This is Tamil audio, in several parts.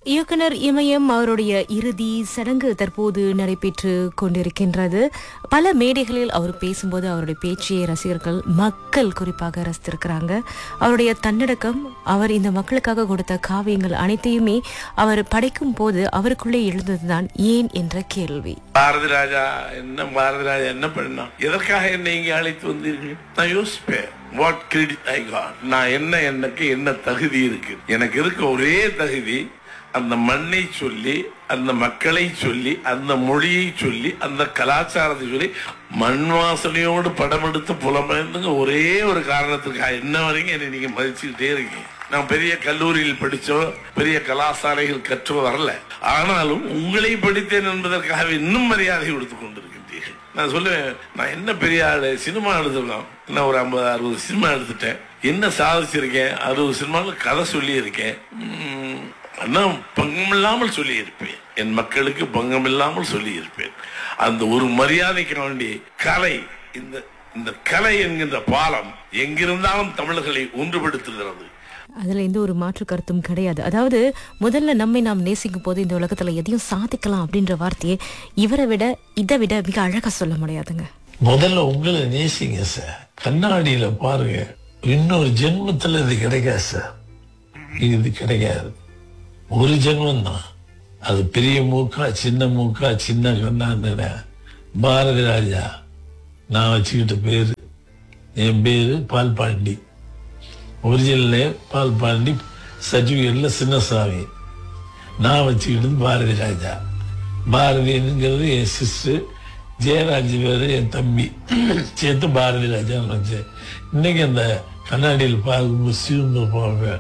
இயக்குனர் இமயம் அவருடைய இறுதி சடங்கு தற்போது நடைபெற்று கொண்டிருக்கின்றது பல மேடைகளில் அவர் பேசும்போது அவருடைய பேச்சை ரசிகர்கள் மக்கள் குறிப்பாக ரசித்திருக்கிறாங்க அவருடைய தன்னடக்கம் அவர் இந்த மக்களுக்காக கொடுத்த காவியங்கள் அனைத்தையுமே அவர் படைக்கும் போது அவருக்குள்ளே எழுந்ததுதான் ஏன் என்ற கேள்வி பாரதி ராஜா என்ன பாரதி ராஜா என்ன பண்ணா எதற்காக என்னை இங்கே அழைத்து வந்தீர்கள் நான் யோசிப்பேன் வாட் கிரெடிட் ஐ காட் நான் என்ன எனக்கு என்ன தகுதி இருக்கு எனக்கு இருக்க ஒரே தகுதி அந்த மண்ணை சொல்லி அந்த மக்களை சொல்லி அந்த மொழியை சொல்லி அந்த கலாச்சாரத்தை சொல்லி மண் வாசனையோடு படம் எடுத்து புலம்பெயர்ந்துங்க ஒரே ஒரு காரணத்துக்காக என்ன வரைக்கும் என்னை நீங்க மதிச்சுக்கிட்டே இருக்கீங்க நான் பெரிய கல்லூரியில் படிச்சோ பெரிய கலாசாலைகள் கற்றோ வரல ஆனாலும் உங்களை படித்தேன் என்பதற்காக இன்னும் மரியாதை கொடுத்து கொண்டிருக்கின்றீர்கள் நான் சொல்லுவேன் நான் என்ன பெரிய ஆளு சினிமா எடுத்துருக்கோம் நான் ஒரு ஐம்பது அறுபது சினிமா எடுத்துட்டேன் என்ன சாதிச்சிருக்கேன் அறுபது சினிமாவில் கதை சொல்லி இருக்கேன் நான் பங்கமில்லாமல் சொல்லி இருப்பேன் என் மக்களுக்கு பங்கம் இல்லாமல் சொல்லி இருப்பேன் அந்த ஒரு மரியாதைக்கு வேண்டி கலை இந்த இந்த கலை என்கின்ற பாலம் எங்கிருந்தாலும் தமிழர்களை ஒன்றுபடுத்துகிறது அதுல எந்த ஒரு மாற்று கருத்தும் கிடையாது அதாவது முதல்ல நம்மை நாம் நேசிக்கும் போது இந்த உலகத்துல எதையும் சாதிக்கலாம் அப்படின்ற வார்த்தையை இவரை விட இதை விட மிக அழகா சொல்ல முடியாதுங்க முதல்ல உங்களை நேசிங்க சார் கண்ணாடியில பாருங்க இன்னொரு ஜென்மத்துல இது கிடைக்காது சார் இது கிடைக்காது ஒரு ஜென்மம் தான் அது பெரிய மூக்கா சின்ன மூக்கா சின்ன கண்ணாந்த பாரதி ராஜா நான் வச்சுக்கிட்ட பேரு என் பேரு பால் பாண்டி ஒரிஜினல் பால் பாண்டி சர்டிஃபிகேட்ல சின்னசாமி நான் வச்சுக்கிட்டது பாரதி ராஜா பாரதிங்கிறது என் சிஸ்டர் ஜெயராஜ் பேரு என் தம்பி சேர்த்து பாரதி ராஜான்னு வச்சேன் இன்னைக்கு அந்த கண்ணாடியில் பார்க்கும்போது சிவந்து போவேன்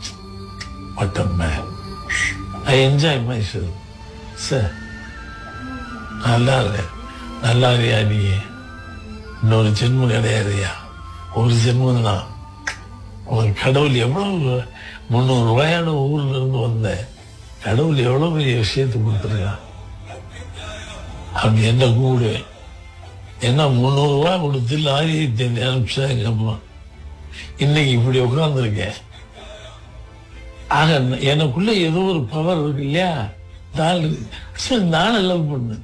பட்டம் I enjoy myself sir நல்லா இருக்கேன் நல்லா இருக்கியா நீ இன்னொரு ஜென்மம் கிடையாதுயா ஒரு ஜென்மம் தான் உன் கடவுள் எவ்வளவு முந்நூறு ரூபாயான ஊர்ல இருந்து வந்தேன் கடவுள் எவ்வளவு பெரிய விஷயத்தை கொடுத்துருக்கான் அப்படி என்ன கூடுவேன் ஏன்னா முந்நூறு ரூபாய் கொடுத்து லாரி அனுப்பிச்சா எங்க அம்மா இன்னைக்கு இப்படி உட்கார்ந்துருக்கேன் ஆக எனக்குள்ள ஏதோ ஒரு பவர் இருக்கு இல்லையா நான் ஸோ நானை லவ் பண்ணு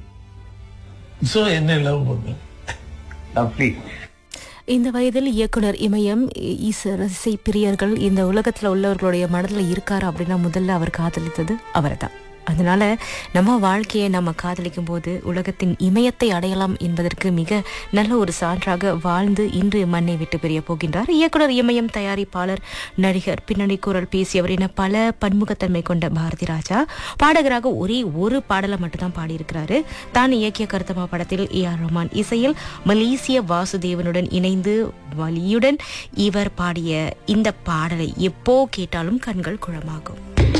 ஸோ என்ன லவ் பண்ணு லவ்லி இந்த வயதில் இயக்குனர் இமயம் இ- இசை ரசிசை பிரியர்கள் இந்த உலகத்துல உள்ளவர்களுடைய மனதில் இருக்காரு அப்படின்னா முதல்ல அவர் காதலித்தது அவரை தான் அதனால நம்ம வாழ்க்கையை நம்ம காதலிக்கும் போது உலகத்தின் இமயத்தை அடையலாம் என்பதற்கு மிக நல்ல ஒரு சான்றாக வாழ்ந்து இன்று மண்ணை விட்டு பிரிய போகின்றார் இயக்குனர் இமயம் தயாரிப்பாளர் நடிகர் பின்னணி குரல் பேசியவர் என பல பன்முகத்தன்மை கொண்ட பாரதி ராஜா பாடகராக ஒரே ஒரு பாடலை மட்டும்தான் பாடியிருக்கிறாரு தான் இயக்கிய கருத்தமா படத்தில் ஏ ஆர் ரஹ்மான் இசையில் மலேசிய வாசுதேவனுடன் இணைந்து வலியுடன் இவர் பாடிய இந்த பாடலை எப்போ கேட்டாலும் கண்கள் குழமாகும்